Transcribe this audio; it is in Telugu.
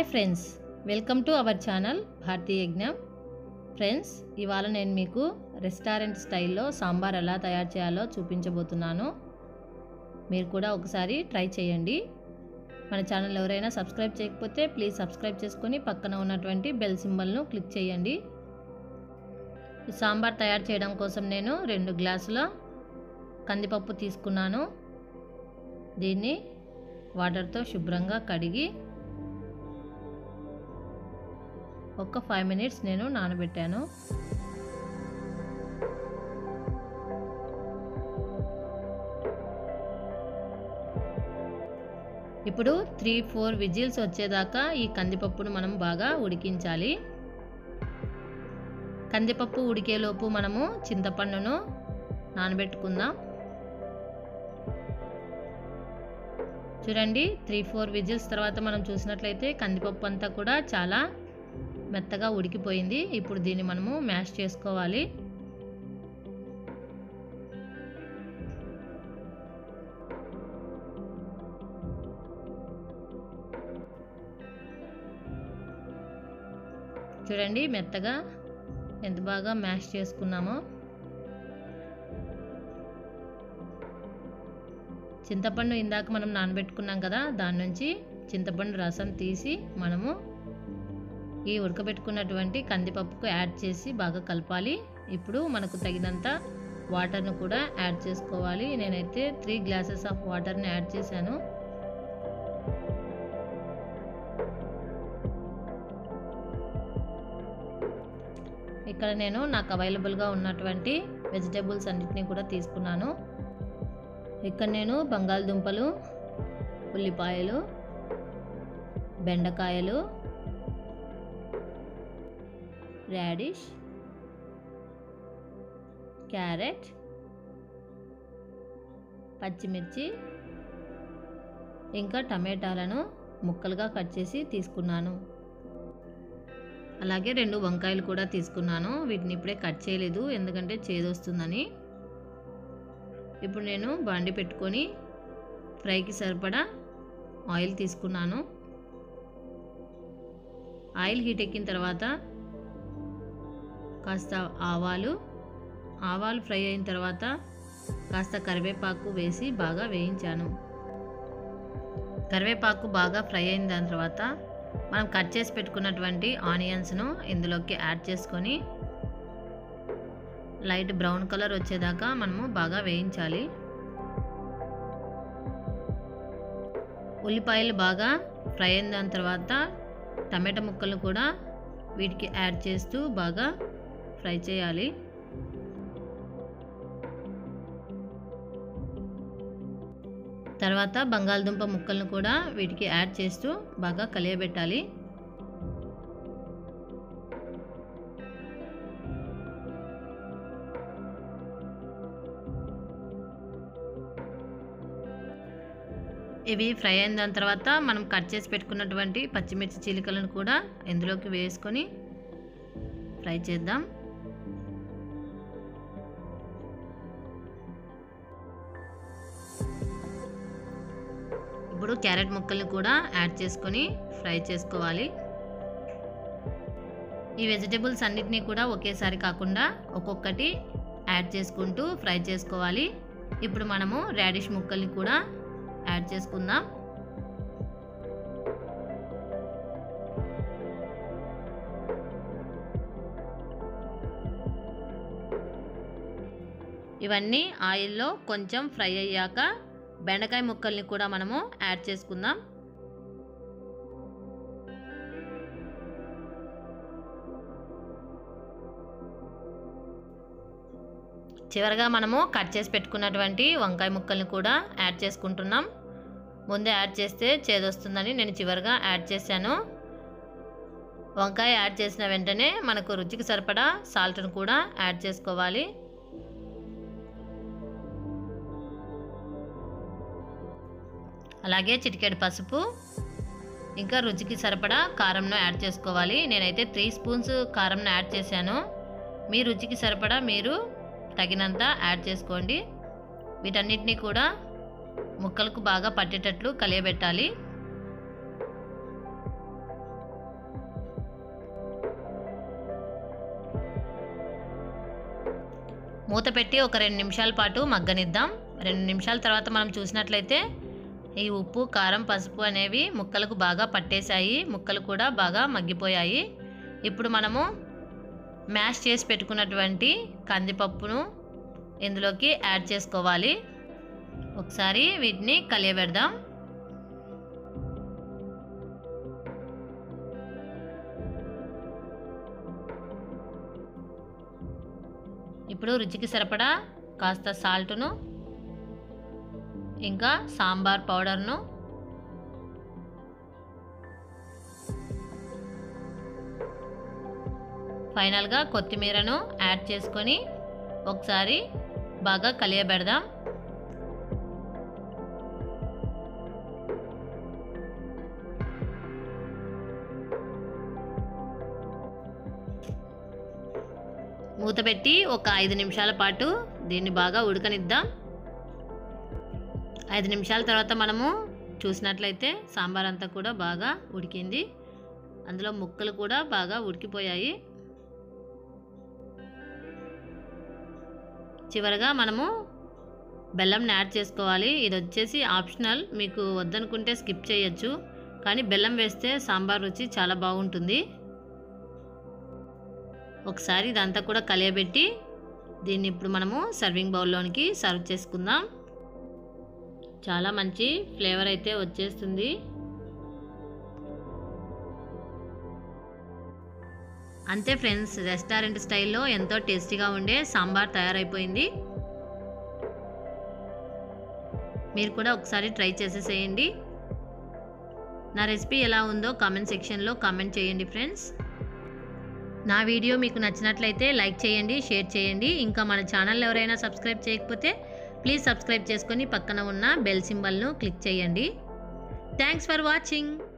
hi friends welcome to our channel భారతీయ యజ్ఞం ఫ్రెండ్స్ ఇవాళ నేను మీకు రెస్టారెంట్ స్టైల్లో సాంబార్ ఎలా తయారు చేయాలో చూపించబోతున్నాను మీరు కూడా ఒకసారి ట్రై చేయండి మన ఛానల్ ఎవరైనా సబ్స్క్రైబ్ చేయకపోతే ప్లీజ్ సబ్స్క్రైబ్ చేసుకొని పక్కన ఉన్నటువంటి బెల్ సింబల్ను క్లిక్ చేయండి ఈ సాంబార్ తయారు చేయడం కోసం నేను రెండు గ్లాసుల కందిపప్పు తీసుకున్నాను దీన్ని వాటర్తో శుభ్రంగా కడిగి ఒక ఫైవ్ మినిట్స్ నేను నానబెట్టాను ఇప్పుడు త్రీ ఫోర్ విజిల్స్ వచ్చేదాకా ఈ కందిపప్పును మనం బాగా ఉడికించాలి కందిపప్పు ఉడికేలోపు మనము చింతపండును నానబెట్టుకుందాం చూడండి త్రీ ఫోర్ విజిల్స్ తర్వాత మనం చూసినట్లయితే కందిపప్పు అంతా కూడా చాలా మెత్తగా ఉడికిపోయింది ఇప్పుడు దీన్ని మనము మ్యాష్ చేసుకోవాలి చూడండి మెత్తగా ఎంత బాగా మ్యాష్ చేసుకున్నామో చింతపండు ఇందాక మనం నానబెట్టుకున్నాం కదా దాని నుంచి చింతపండు రసం తీసి మనము ఈ ఉడకబెట్టుకున్నటువంటి కందిపప్పుకు యాడ్ చేసి బాగా కలపాలి ఇప్పుడు మనకు తగినంత వాటర్ను కూడా యాడ్ చేసుకోవాలి నేనైతే త్రీ గ్లాసెస్ ఆఫ్ వాటర్ని యాడ్ చేశాను ఇక్కడ నేను నాకు అవైలబుల్గా ఉన్నటువంటి వెజిటేబుల్స్ అన్నిటినీ కూడా తీసుకున్నాను ఇక్కడ నేను బంగాళదుంపలు ఉల్లిపాయలు బెండకాయలు రాడిష్ క్యారెట్ పచ్చిమిర్చి ఇంకా టమాటాలను ముక్కలుగా కట్ చేసి తీసుకున్నాను అలాగే రెండు వంకాయలు కూడా తీసుకున్నాను వీటిని ఇప్పుడే కట్ చేయలేదు ఎందుకంటే చేదొస్తుందని ఇప్పుడు నేను బాండి పెట్టుకొని ఫ్రైకి సరిపడా ఆయిల్ తీసుకున్నాను ఆయిల్ హీట్ ఎక్కిన తర్వాత కాస్త ఆవాలు ఆవాలు ఫ్రై అయిన తర్వాత కాస్త కరివేపాకు వేసి బాగా వేయించాను కరివేపాకు బాగా ఫ్రై అయిన దాని తర్వాత మనం కట్ చేసి పెట్టుకున్నటువంటి ఆనియన్స్ను ఇందులోకి యాడ్ చేసుకొని లైట్ బ్రౌన్ కలర్ వచ్చేదాకా మనము బాగా వేయించాలి ఉల్లిపాయలు బాగా ఫ్రై అయిన దాని తర్వాత టమాటా ముక్కలు కూడా వీటికి యాడ్ చేస్తూ బాగా ఫ్రై చేయాలి తర్వాత బంగాళదుంప ముక్కలను కూడా వీటికి యాడ్ చేస్తూ బాగా కలియబెట్టాలి ఇవి ఫ్రై అయిన దాని తర్వాత మనం కట్ చేసి పెట్టుకున్నటువంటి పచ్చిమిర్చి చీలికలను కూడా ఇందులోకి వేసుకొని ఫ్రై చేద్దాం ఇప్పుడు క్యారెట్ ముక్కల్ని కూడా యాడ్ చేసుకొని ఫ్రై చేసుకోవాలి ఈ వెజిటేబుల్స్ అన్నిటినీ కూడా ఒకేసారి కాకుండా ఒక్కొక్కటి యాడ్ చేసుకుంటూ ఫ్రై చేసుకోవాలి ఇప్పుడు మనము రాడిష్ ముక్కల్ని కూడా యాడ్ చేసుకుందాం ఇవన్నీ ఆయిల్లో కొంచెం ఫ్రై అయ్యాక బెండకాయ ముక్కల్ని కూడా మనము యాడ్ చేసుకుందాం చివరగా మనము కట్ చేసి పెట్టుకున్నటువంటి వంకాయ ముక్కల్ని కూడా యాడ్ చేసుకుంటున్నాం ముందే యాడ్ చేస్తే చేదొస్తుందని నేను చివరిగా యాడ్ చేశాను వంకాయ యాడ్ చేసిన వెంటనే మనకు రుచికి సరిపడా సాల్ట్ను కూడా యాడ్ చేసుకోవాలి అలాగే చిటికెడు పసుపు ఇంకా రుచికి సరిపడా కారంను యాడ్ చేసుకోవాలి నేనైతే త్రీ స్పూన్స్ కారంను యాడ్ చేశాను మీ రుచికి సరిపడా మీరు తగినంత యాడ్ చేసుకోండి వీటన్నిటిని కూడా ముక్కలకు బాగా పట్టేటట్లు కలియబెట్టాలి మూత పెట్టి ఒక రెండు నిమిషాల పాటు మగ్గనిద్దాం రెండు నిమిషాల తర్వాత మనం చూసినట్లయితే ఈ ఉప్పు కారం పసుపు అనేవి ముక్కలకు బాగా పట్టేశాయి ముక్కలు కూడా బాగా మగ్గిపోయాయి ఇప్పుడు మనము మ్యాష్ చేసి పెట్టుకున్నటువంటి కందిపప్పును ఇందులోకి యాడ్ చేసుకోవాలి ఒకసారి వీటిని కలియబెడదాం ఇప్పుడు రుచికి సరిపడా కాస్త సాల్ట్ను ఇంకా సాంబార్ పౌడర్ను ఫైనల్గా కొత్తిమీరను యాడ్ చేసుకొని ఒకసారి బాగా కలియబెడదాం మూత పెట్టి ఒక ఐదు నిమిషాల పాటు దీన్ని బాగా ఉడకనిద్దాం ఐదు నిమిషాల తర్వాత మనము చూసినట్లయితే సాంబార్ అంతా కూడా బాగా ఉడికింది అందులో ముక్కలు కూడా బాగా ఉడికిపోయాయి చివరగా మనము బెల్లం యాడ్ చేసుకోవాలి ఇది వచ్చేసి ఆప్షనల్ మీకు వద్దనుకుంటే స్కిప్ చేయొచ్చు కానీ బెల్లం వేస్తే సాంబార్ రుచి చాలా బాగుంటుంది ఒకసారి ఇదంతా కూడా కలియబెట్టి దీన్ని ఇప్పుడు మనము సర్వింగ్ బౌల్లోనికి సర్వ్ చేసుకుందాం చాలా మంచి ఫ్లేవర్ అయితే వచ్చేస్తుంది అంతే ఫ్రెండ్స్ రెస్టారెంట్ స్టైల్లో ఎంతో టేస్టీగా ఉండే సాంబార్ తయారైపోయింది మీరు కూడా ఒకసారి ట్రై చేసేసేయండి నా రెసిపీ ఎలా ఉందో కామెంట్ సెక్షన్లో కామెంట్ చేయండి ఫ్రెండ్స్ నా వీడియో మీకు నచ్చినట్లయితే లైక్ చేయండి షేర్ చేయండి ఇంకా మన ఛానల్ ఎవరైనా సబ్స్క్రైబ్ చేయకపోతే ప్లీజ్ సబ్స్క్రైబ్ చేసుకొని పక్కన ఉన్న బెల్ సింబల్ను క్లిక్ చేయండి థ్యాంక్స్ ఫర్ వాచింగ్